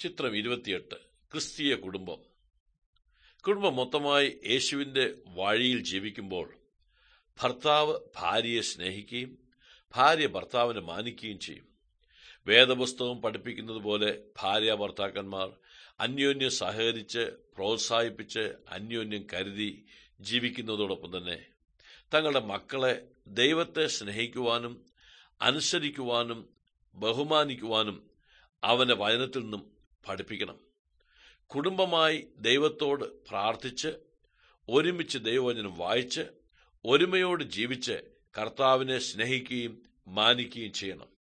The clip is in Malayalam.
ചിത്രം ഇരുപത്തിയെട്ട് ക്രിസ്തീയ കുടുംബം കുടുംബം മൊത്തമായി യേശുവിന്റെ വഴിയിൽ ജീവിക്കുമ്പോൾ ഭർത്താവ് ഭാര്യയെ സ്നേഹിക്കുകയും ഭാര്യ ഭർത്താവിനെ മാനിക്കുകയും ചെയ്യും വേദപുസ്തകം പഠിപ്പിക്കുന്നത് പോലെ ഭാര്യ ഭർത്താക്കന്മാർ അന്യോന്യം സഹകരിച്ച് പ്രോത്സാഹിപ്പിച്ച് അന്യോന്യം കരുതി ജീവിക്കുന്നതോടൊപ്പം തന്നെ തങ്ങളുടെ മക്കളെ ദൈവത്തെ സ്നേഹിക്കുവാനും അനുസരിക്കുവാനും ബഹുമാനിക്കുവാനും അവന്റെ വചനത്തിൽ നിന്നും പഠിപ്പിക്കണം കുടുംബമായി ദൈവത്തോട് പ്രാർത്ഥിച്ച് ഒരുമിച്ച് ദൈവവചനം വായിച്ച് ഒരുമയോട് ജീവിച്ച് കർത്താവിനെ സ്നേഹിക്കുകയും മാനിക്കുകയും ചെയ്യണം